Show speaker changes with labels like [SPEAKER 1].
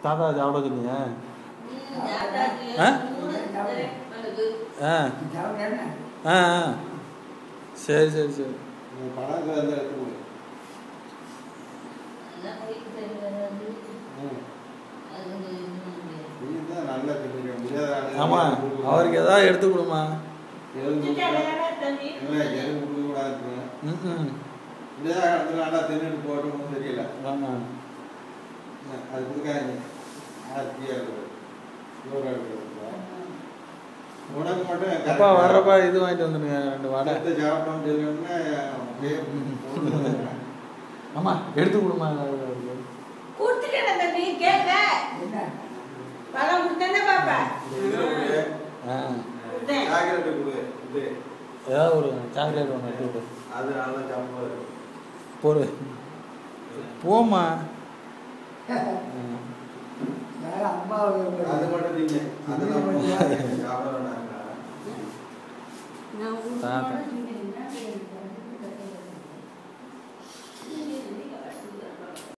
[SPEAKER 1] தாத்தா சாப்பிட சொன்னீங்க ஆ? ஆ ஆ ஆ சரி சரி சரி
[SPEAKER 2] பணம் வந்து எடுத்து கொடு ம். நீ தான் நல்லா சொல்லிருக்க முடியாத ஆளு.
[SPEAKER 1] ஆமாம் அவருக்கு ஏதாவது எடுத்து கொடுமா
[SPEAKER 2] எதுவும் கொடுக்க- இல்லை, எதுவும் கொடுக்க கூடாது.
[SPEAKER 1] ம் ம்
[SPEAKER 2] முடியாத காலத்துல நல்லா தின்னுட்டு போகட்டும்னு தெரியல
[SPEAKER 1] ஆமாம்
[SPEAKER 2] அது கொடுக்காதீங்க ஹாப்பியாக இருக்குது நூறு இருக்குது உனக்கு மட்டும்
[SPEAKER 1] அப்பா வர்றப்பா இது வாங்கிட்டு வந்துடுங்க ரெண்டு வடை
[SPEAKER 2] அடுத்த சாப்பிட்டோம்னு சொல்லணும்னா அப்படியே போட்டு
[SPEAKER 1] அம்மா எடுத்து கொடுமா
[SPEAKER 3] கொடுத்துட்டேன் தம்பி கேட்க பழம் கொடுத்தேன்னா பாப்பா
[SPEAKER 1] ஆ
[SPEAKER 3] கொடுத்தேன்
[SPEAKER 2] சாக்லேட்டு கொடு இது
[SPEAKER 1] ஏதாவது ஒரு சாக்லேட் ஒன்று எடுத்து விடு
[SPEAKER 2] அது நல்லா சாப்பிடுவாரு
[SPEAKER 1] போடு போம்மா
[SPEAKER 4] வேற அம்மா
[SPEAKER 2] அது மட்டும் நீங்க அதெல்லாம் சாப்பிட வேண்டாம்
[SPEAKER 3] நான்
[SPEAKER 1] தாத்தா.
[SPEAKER 3] உன்னோட